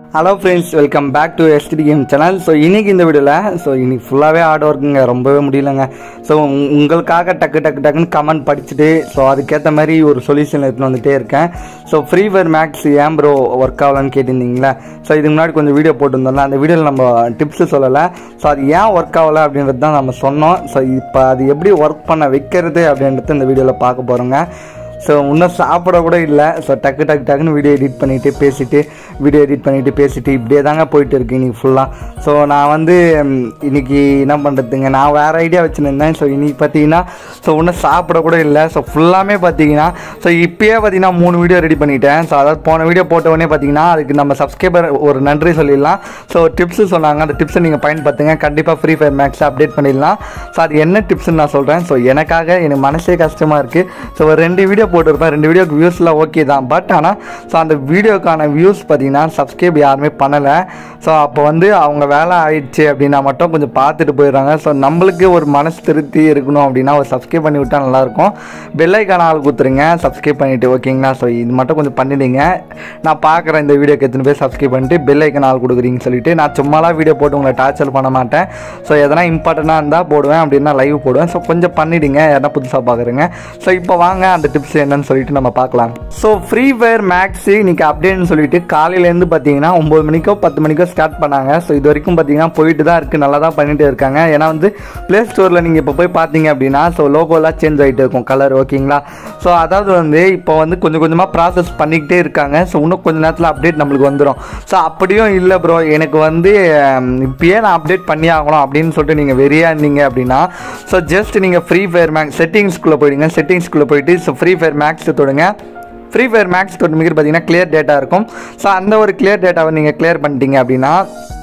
hello friends welcome back to S T game channel so இன்னைக்கு இந்த வீடியோவில் ஸோ இன்னைக்கு ஃபுல்லாகவே ஹார்ட் ஒர்க்குங்க ரொம்பவே முடியலங்க ஸோ உங்களுக்காக டக்கு டக்கு டக்குன்னு கமெண்ட் படிச்சுட்டு ஸோ அதுக்கேற்ற மாதிரி ஒரு சொல்யூஷன் எடுத்துன்னு வந்துட்டே இருக்கேன் ஸோ ஃப்ரீ ஃபயர் மேக்ஸ் ஏன் ப்ரோ ஒர்க் ஆகலன்னு கேட்டிருந்தீங்களா ஸோ இதுக்கு முன்னாடி கொஞ்சம் வீடியோ போட்டிருந்தோம்ல அந்த வீடியோவில் நம்ம டிப்ஸ் சொல்லலை ஸோ அது ஏன் ஒர்க் ஆகலை அப்படின்றது தான் நம்ம சொன்னோம் ஸோ இப்போ அது எப்படி ஒர்க் பண்ண வைக்கிறது அப்படின்றது இந்த வீடியோவில் பார்க்க போகிறோங்க ஸோ இன்னும் சாப்பிட கூட இல்லை ஸோ டக்கு டக்கு டக்குன்னு வீடியோ எடிட் பண்ணிவிட்டு பேசிட்டு வீடியோ எடிட் பண்ணிவிட்டு பேசிட்டு இப்படியே தாங்க போயிட்டு இருக்கு இன்னைக்கு ஃபுல்லாக ஸோ நான் வந்து ம், இன்னைக்கு என்ன பண்ணுறதுங்க நான் வேறு ஐடியா வச்சுருந்தேன் ஸோ இன்னைக்கு பார்த்தீங்கன்னா ஸோ இன்னும் சாப்பிட கூட இல்லை ஸோ ஃபுல்லாமே பார்த்தீங்கன்னா ஸோ இப்பயே பார்த்தீங்கன்னா மூணு வீடியோ ரெடி பண்ணிட்டேன் ஸோ அதாவது போன வீடியோ போட்ட உடனே பார்த்தீங்கன்னா அதுக்கு நம்ம சப்ஸ்கிரைபர் ஒரு நன்றி சொல்லிடலாம் ஸோ டிப்ஸு சொன்னாங்க அந்த டிப்ஸை நீங்கள் பயன்படுத்துங்க கண்டிப்பாக ஃப்ரீ ஃபயர் மேக்ஸ் அப்டேட் பண்ணிடலாம் ஸோ அது என்ன டிப்ஸ்னு நான் சொல்கிறேன் ஸோ எனக்காக எனக்கு மனசே கஷ்டமாக இருக்குது ஸோ ஒரு ரெண்டு வீடியோ போட்டிருப்பேன் ரெண்டு வீடியோக்கு வியூஸ்லாம் ஓகே தான் பட் ஆனால் ஸோ அந்த வீடியோக்கான வியூஸ் பார்த்தீங்கன்னா சப்ஸ்கிரைப் யாருமே பண்ணலை ஸோ அப்போ வந்து அவங்க வேலை ஆயிடுச்சு அப்படின்னா மட்டும் கொஞ்சம் பார்த்துட்டு போயிடுறாங்க ஸோ நம்மளுக்கு ஒரு மனசு திருப்தி இருக்கணும் அப்படின்னா ஒரு சப்ஸ்கிரைப் பண்ணி விட்டால் நல்லாயிருக்கும் பெல்லைக்கான ஆள் கொடுத்துருங்க சப்ஸ்கிரைப் பண்ணிவிட்டு ஓகேங்களா ஸோ இது மட்டும் கொஞ்சம் பண்ணிடுங்க நான் பார்க்குறேன் இந்த வீடியோக்கு எத்தனை பேர் சப்ஸ்கிரைப் பண்ணிட்டு பெல்லைக்கன் ஆள் கொடுக்குறீங்கன்னு சொல்லிட்டு நான் சும்மாலாம் வீடியோ போட்டு உங்களை டார்ச்சர் பண்ண மாட்டேன் ஸோ எதனா இம்பார்ட்டண்ட்டாக இருந்தால் போடுவேன் அப்படின்னா லைவ் போடுவேன் ஸோ கொஞ்சம் பண்ணிடுங்க யாரா புதுசாக பார்க்குறேங்க ஸோ இப்போ வாங்க அந்த டிப்ஸ் என்னன்னு சொல்லிட்டு நம்ம பார்க்கலாம் ஸோ ஃப்ரீ ஃபயர் மேக்ஸு இன்னைக்கு அப்டேட்னு சொல்லிட்டு காலையிலேருந்து பார்த்தீங்கன்னா ஒம்பது மணிக்கோ பத்து மணிக்கோ ஸ்டார்ட் பண்ணாங்க ஸோ இது வரைக்கும் பார்த்தீங்கன்னா போயிட்டு தான் இருக்குது நல்லா தான் பண்ணிட்டு இருக்காங்க ஏன்னா வந்து ப்ளே ஸ்டோரில் நீங்கள் இப்போ போய் பார்த்தீங்க அப்படின்னா ஸோ லோகோலாம் சேஞ்ச் ஆகிட்டு இருக்கும் கலர் ஓகேங்களா ஸோ அதாவது வந்து இப்போ வந்து கொஞ்சம் கொஞ்சமாக ப்ராசஸ் பண்ணிக்கிட்டே இருக்காங்க ஸோ இன்னும் கொஞ்ச நேரத்தில் அப்டேட் நம்மளுக்கு வந்துடும் ஸோ அப்படியும் இல்லை ப்ரோ எனக்கு வந்து ஹம், இப்பயே நான் அப்டேட் பண்ணி ஆகணும் அப்படின்னு சொல்லிட்டு நீங்கள் வெறியா இருந்தீங்க அப்படின்னா ஸோ ஜஸ்ட் நீங்கள் ஃப்ரீ ஃபயர் மேக்ஸ் செட்டிங்ஸ்குள்ளே போயிடுங்க செட்டிங்ஸ்குள்ளே போயிட்டு ஸோ ஃப்ரீ ஃபயர் மேக்ஸ் தொடுங்க ஃப்ரீ ஃபயர் மேக்ஸ் தொட்டுமிக்கு பார்த்தீங்கன்னா கிளியர் டேட்டா இருக்கும் ஸோ அந்த ஒரு கிளியர் டேட்டாவை நீங்கள் கிளியர் பண்ணிட்டீங்க அப்படின்னா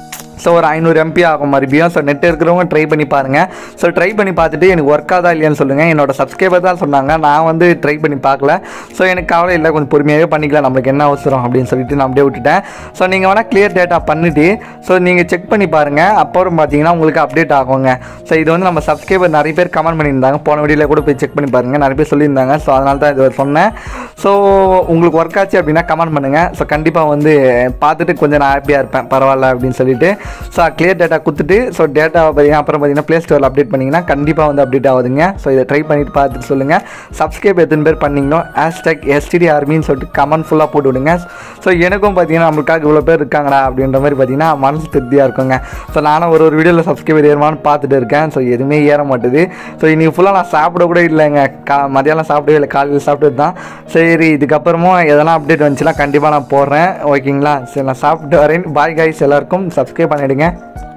ஸோ ஒரு ஐநூறு எம்பி ஆகும் மறுபடியும் ஸோ நெட் இருக்கிறவங்க ட்ரை பண்ணி பாருங்கள் ஸோ ட்ரை பண்ணி பார்த்துட்டு எனக்கு ஒர்க் ஆதா இல்லையான்னு சொல்லுங்கள் என்னோட சப்ஸ்கிரைபர் தான் சொன்னாங்க நான் வந்து ட்ரை பண்ணி பார்க்கல ஸோ எனக்கு கவலை இல்லை கொஞ்சம் பொறுமையாகவே பண்ணிக்கலாம் நம்மளுக்கு என்ன அவசரம் அப்படின்னு சொல்லிட்டு நான் அப்படியே விட்டுட்டேன் ஸோ நீங்கள் வேணால் கிளியர் டேட்டா பண்ணிவிட்டு ஸோ நீங்கள் செக் பண்ணி பாருங்கள் அப்புறம் பார்த்தீங்கன்னா உங்களுக்கு அப்டேட் ஆகுங்க ஸோ இது வந்து நம்ம சப்ஸ்கிரைபர் நிறைய பேர் கமெண்ட் பண்ணியிருந்தாங்க போன வீடியோவில் கூட போய் செக் பண்ணி பாருங்கள் நிறைய பேர் சொல்லியிருந்தாங்க ஸோ அதனால தான் இது சொன்னேன் ஸோ உங்களுக்கு ஒர்க் ஆச்சு அப்படின்னா கமெண்ட் பண்ணுங்கள் ஸோ கண்டிப்பாக வந்து பார்த்துட்டு கொஞ்சம் நான் ஹாப்பியாக இருப்பேன் பரவாயில்ல அப்படின்னு சொல்லிட்டு ஸோ கிளியர் டேட்டா கொடுத்துட்டு ஸோ டேட்டா பார்த்தீங்கன்னா அப்புறம் பார்த்தீங்கன்னா ப்ளே ஸ்டோரில் அப்டேட் பண்ணிங்கன்னா கண்டிப்பாக வந்து அப்டேட் ஆகுதுங்க ஸோ இதை ட்ரை பண்ணிட்டு பார்த்துட்டு சொல்லுங்கள் சப்ஸ்கிரைப் எத்தனை பேர் பண்ணீங்களோ ஹேஷ்டேக் எஸ்டிடி ஆர்மின்னு சொல்லிட்டு கமெண்ட் ஃபுல்லாக போட்டு விடுங்க ஸோ எனக்கும் பார்த்தீங்கன்னா நம்மளுக்காக இவ்வளோ பேர் இருக்காங்கடா அப்படின்ற மாதிரி பார்த்தீங்கன்னா மனசு திருப்தியாக இருக்குங்க ஸோ நானும் ஒரு ஒரு வீடியோவில் சப்ஸ்கிரைபர் ஏறுமான்னு பார்த்துட்டு இருக்கேன் ஸோ எதுவுமே ஏற மாட்டுது ஸோ இன்னைக்கு ஃபுல்லாக நான் சாப்பிட கூட இல்லைங்க கா மதியானம் சாப்பிடவே இல்லை காலையில் சாப்பிட்டு தான் சரி இதுக்கப்புறமும் எதனா அப்டேட் வந்துச்சுன்னா கண்டிப்பாக நான் போடுறேன் ஓகேங்களா சரி நான் சாப்பிட்டு வரேன் பாய் கைஸ் எல்லாருக்கும் சப்ஸ்கிரைப் பண்ணிவிடுங்க